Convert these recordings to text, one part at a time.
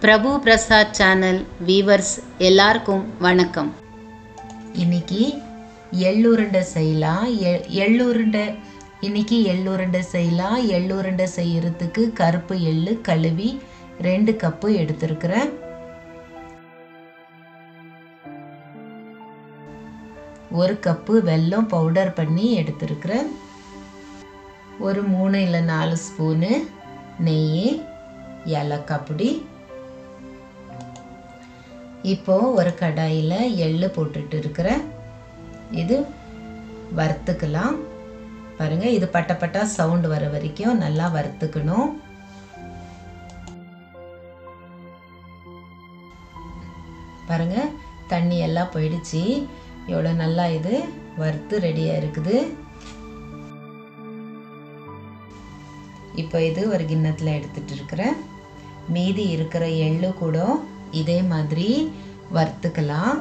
பிரபு Prasad channel viewers எல்லாருக்கும் வணக்கம் இன்னைக்கு எள்ளுருண்டை செய்யலாம் எ- எள்ளுருண்டை இன்னைக்கு எள்ளுருண்டை செய்யலாம் எள்ளுருண்டை செய்யறதுக்கு கருப்பு எள்ளு கழுவி ரெண்டு கப்பு எடுத்திருக்கிறேன் ஒரு கப்பு வெல்லம் பவுடர் பண்ணி எடுத்திருக்கிறேன் ஒரு மூணு இல்லை நாலு ஸ்பூனு நெய் ஏலக்காய் பொடி இப்போ ஒரு கடாயில் எள்ளு போட்டுட்டு இருக்கிறேன் இது வறுத்துக்கலாம் பாருங்க இது பட்ட பட்டா சவுண்ட் வர வரைக்கும் நல்லா வறுத்துக்கணும் பாருங்க தண்ணி எல்லாம் போயிடுச்சு எவ்வளோ நல்லா இது வறுத்து ரெடியாக இருக்குது இப்போ இது ஒரு கிண்ணத்தில் எடுத்துட்டு இருக்கிறேன் மீதி இருக்கிற எள்ளு கூட இதே மாதிரி வறுத்துக்கலாம்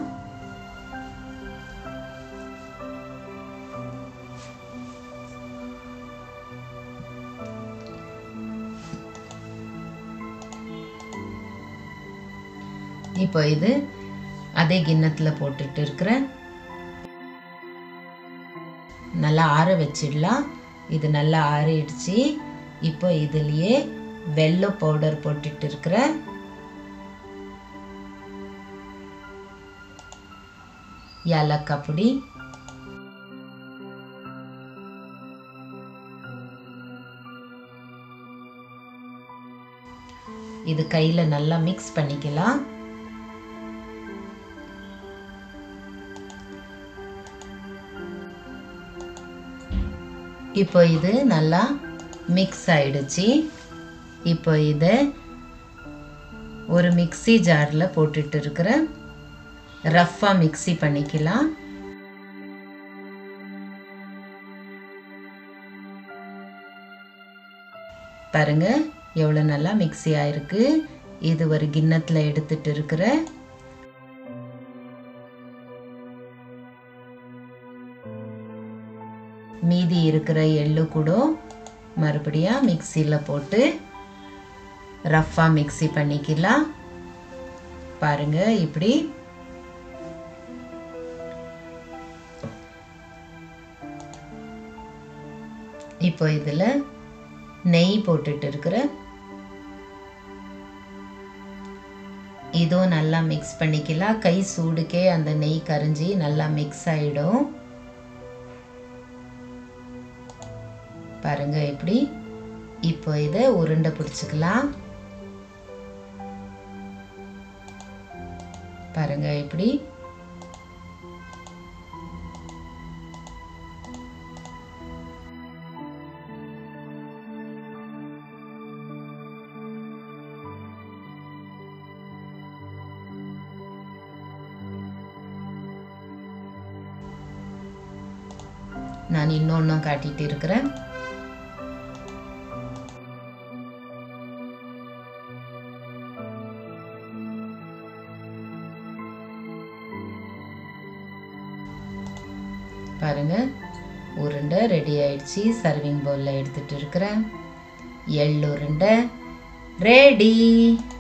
இப்போ இது அதே கிண்ணத்தில் போட்டுட்டு இருக்கிறேன் நல்லா ஆற வச்சிடலாம் இது நல்லா ஆறிடுச்சு இப்போ இதுலயே வெல்லம் பவுடர் போட்டுட்டு இருக்கிறேன் ஏலக்காய் பொடி இது கையில் நல்லா மிக்ஸ் பண்ணிக்கலாம் இப்போ இது நல்லா மிக்ஸ் ஆயிடுச்சு இப்போ இதை ஒரு மிக்ஸி ஜாரில் போட்டுட்டு இருக்கிறேன் ரஃப்பாக மிக்ஸி பண்ணிக்கலாம் பாருங்க எவ்வளோ நல்லா மிக்ஸி ஆயிருக்கு இது ஒரு கிண்ணத்தில் எடுத்துட்டு இருக்கிறேன் மீதி இருக்கிற எள்ளு கூட மறுபடியும் மிக்சியில் போட்டு ரஃப்பாக மிக்ஸி பண்ணிக்கலாம் பாருங்க இப்படி இப்போ இதில் நெய் போட்டுட்டு இருக்கிறேன் இதுவும் நல்லா மிக்ஸ் பண்ணிக்கலாம் கை சூடுக்கே அந்த நெய் கரைஞ்சி நல்லா மிக்ஸ் ஆகிடும் பாருங்க இப்படி இப்போ இதை உருண்டை பிடிச்சிக்கலாம் பாருங்க இப்படி நான் இன்னொன்றும் காட்டிட்டு இருக்கிறேன் பாருங்க உருண்டை ரெடி ஆயிடுச்சு சர்விங் பவுலில் எடுத்துட்டு இருக்கிறேன் எள் உருண்டை ரெடி